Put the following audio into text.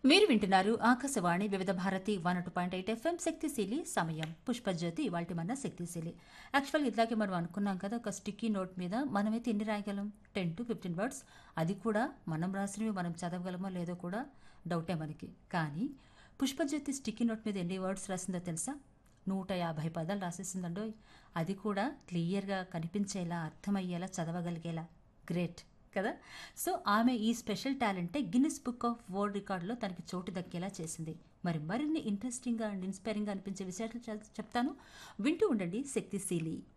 మీరు వింటున్నారు Akashvani Vividh Bharati one two point eight FM శక్తిశీలి సమయం పుష్పజ్యోతి ఇవాళ మన శక్తిశీలి యాక్చువల్ ఇట్లాగే మనం అనుకున్నాం కదా ఒక స్టిక్కీ నోట్ మీద మనమైతే ఎన్ని రాయగలం టెన్ టు ఫిఫ్టీన్ వర్డ్స్ అది కూడా మనం రాసినవి మనం చదవగలమో లేదో కూడా డౌటే మనకి కానీ పుష్పజ్యోతి స్టిక్కీ నోట్ మీద ఎన్ని వర్డ్స్ రాసిందో తెలుసా నూట యాభై పదాలు రాసేసిందండో అది కూడా క్లియర్గా కనిపించేలా అర్థమయ్యేలా చదవగలిగేలా గ్రేట్ కదా సో ఆమె ఈ స్పెషల్ టాలెంటే గిన్నిస్ బుక్ ఆఫ్ వరల్డ్ రికార్డులో తనకి చోటు దక్కేలా చేసింది మరి మరిన్ని ఇంట్రెస్టింగ్గా అండ్ ఇన్స్పైరింగ్గా అనిపించే విషయాలు చె- చెప్తాను వింటూ ఉండండి శక్తిశీలి